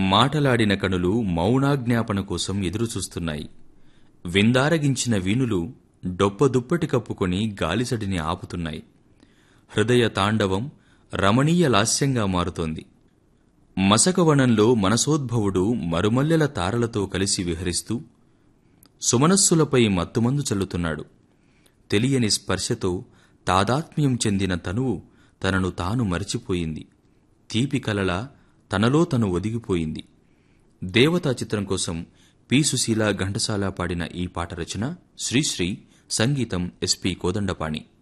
మాటలాడిన కనులు మౌనాజ్ఞాపన కోసం ఎదురుచూస్తున్నాయి విందారగించిన వీణులు డొప్పదుప్పటి కప్పుకొని గాలిసడిని ఆపుతున్నాయి హృదయ తాండవం రమణీయ లాస్యంగా మారుతోంది మసకవనంలో మనసోద్భవుడు మరుమల్లెల తారలతో కలిసి విహరిస్తూ సుమనస్సులపై మత్తుమందు చల్లుతున్నాడు తెలియని స్పర్శతో తాదాత్మ్యం చెందిన తనువు తనను తాను మరిచిపోయింది తీపి కలల తనలో తను ఒదిగిపోయింది దేవతా చిత్రం కోసం పి సుశీల ఘంటసాల పాడిన ఈ పాట రచన శ్రీశ్రీ సంగీతం ఎస్పి కోదండపాణి